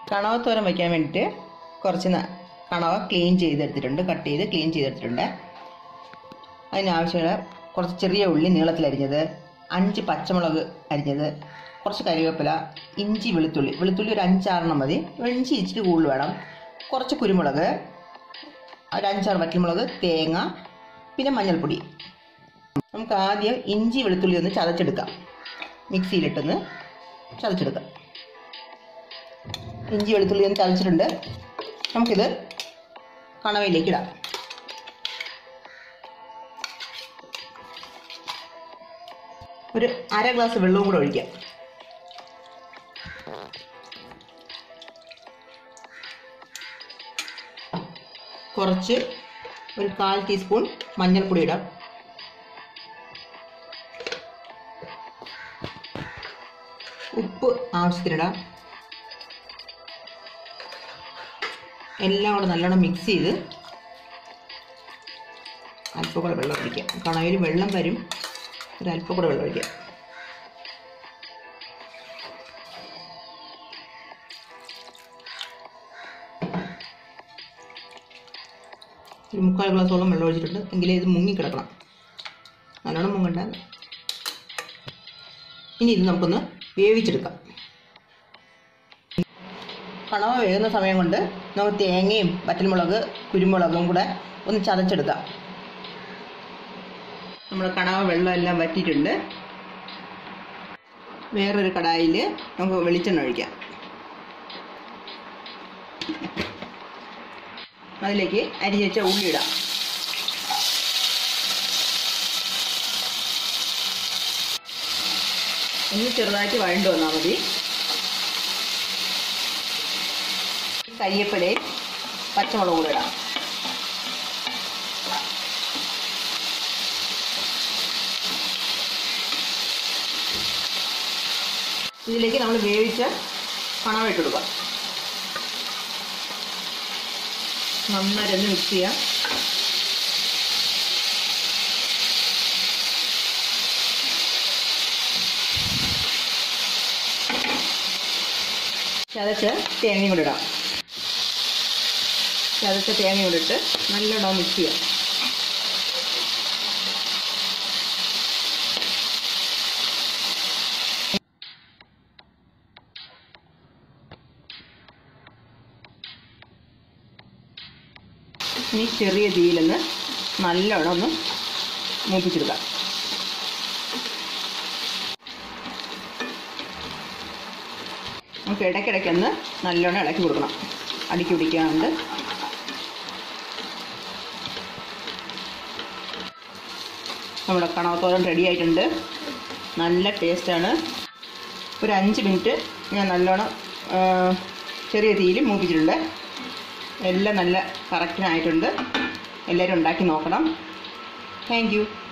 കണവ തോരൻ വയ്ക്കാൻ വേണ്ടിയിട്ട് കുറച്ച് ന- കണവ ക്ലീൻ ചെയ്തെടുത്തിട്ടുണ്ട് കട്ട് ചെയ്ത് ക്ലീൻ ചെയ്തെടുത്തിട്ടുണ്ട് അതിനാവശ്യമുള്ള കുറച്ച് ചെറിയ ഉള്ളി നീളത്തിലരിഞ്ഞത് അഞ്ച് പച്ചമുളക് അരിഞ്ഞത് കുറച്ച് കരിവേപ്പില ഇഞ്ചി വെളുത്തുള്ളി വെളുത്തുള്ളി ഒരു അഞ്ചാറെണ്ണം മതി ഇഞ്ചി ഇച്ചിരി കൂടുതൽ വേണം കുറച്ച് കുരുമുളക് ഒരു അഞ്ചാറ് വറ്റൽമുളക് തേങ്ങ പിന്നെ മഞ്ഞൾപ്പൊടി നമുക്ക് ആദ്യം ഇഞ്ചി വെളുത്തുള്ളി ഒന്ന് ചതച്ചെടുക്കാം മിക്സിയിലിട്ടൊന്ന് ചതച്ചെടുക്കാം ഇഞ്ചി വെളുത്തുള്ളി ഒന്ന് ചതച്ചിട്ടുണ്ട് നമുക്കിത് കണവയിലേക്ക് ഇടാം ഒരു അര ഗ്ലാസ് വെള്ളവും കൂടെ ഒഴിക്കാം കുറച്ച് ഒരു കാൽ ടീസ്പൂൺ മഞ്ഞൾപ്പൊടി ഇടാം ഉപ്പ് ആവശ്യത്തിനിടാം എല്ലാം കൂടെ നല്ലോണം മിക്സ് ചെയ്ത് അല്പം കൂടെ വെള്ളം ഒഴിക്കാം കണയിൽ വെള്ളം വരും ഒരു അല്പം കൂടെ വെള്ളം ഒഴിക്കാം ഒരു മുക്കാൽ ഗ്ലാസോളം വെള്ളം ഒഴിച്ചിട്ടുണ്ട് എങ്കിലേ ഇത് മുങ്ങിക്കിടക്കണം നല്ലോണം മുങ്ങണ്ട ഇനി ഇത് നമുക്കൊന്ന് വേവിച്ചെടുക്കാം കണവ വേകുന്ന സമയം കൊണ്ട് നമുക്ക് തേങ്ങയും വറ്റൽമുളക് കുരുമുളകും കൂടെ ഒന്ന് ചതച്ചെടുക്കാം നമ്മുടെ കണവ വെള്ളം എല്ലാം വറ്റിയിട്ടുണ്ട് വേറൊരു കടായിൽ നമുക്ക് വെളിച്ചെണ്ണ ഒഴിക്കാം അതിലേക്ക് അരിഞ്ഞ് വെച്ച ഉള്ളി ഇടാം ഒന്ന് ചെറുതായിട്ട് വഴണ്ടു വന്നാൽ മതി കരിയപ്പലയും പച്ചമുളകും കൂടെ ഇടാം ഇതിലേക്ക് നമ്മൾ വേവിച്ച പണം ഇട്ട് കൊടുക്കാം നന്നായിട്ടൊന്ന് മിക്സ് ചെയ്യാം ചതച്ച് തേങ്ങയും കൂടെ ഇടാം ചതച്ച തേങ്ങയും കൂടെ ഇട്ട് നല്ലോണം മിക്സ് ചെയ്യാം ഇനി ചെറിയ തീയിലൊന്ന് നല്ലോണം ഒന്ന് മൂപ്പിച്ചെടുക്കാം നമുക്ക് ഇടയ്ക്കിടയ്ക്കൊന്ന് നല്ലോണം ഇളക്കി കൊടുക്കണം അടുക്കി പിടിക്കാണ്ട് നമ്മുടെ കണവത്തോരൻ റെഡി ആയിട്ടുണ്ട് നല്ല ടേസ്റ്റാണ് ഒരു അഞ്ച് മിനിറ്റ് ഞാൻ നല്ലോണം ആ, ചെറിയ തീയിൽ മൂപ്പിച്ചിട്ടുണ്ട് എല്ലാം നല്ല കറക്റ്റിനായിട്ടുണ്ട് എല്ലാവരും ഉണ്ടാക്കി നോക്കണം താങ്ക് യു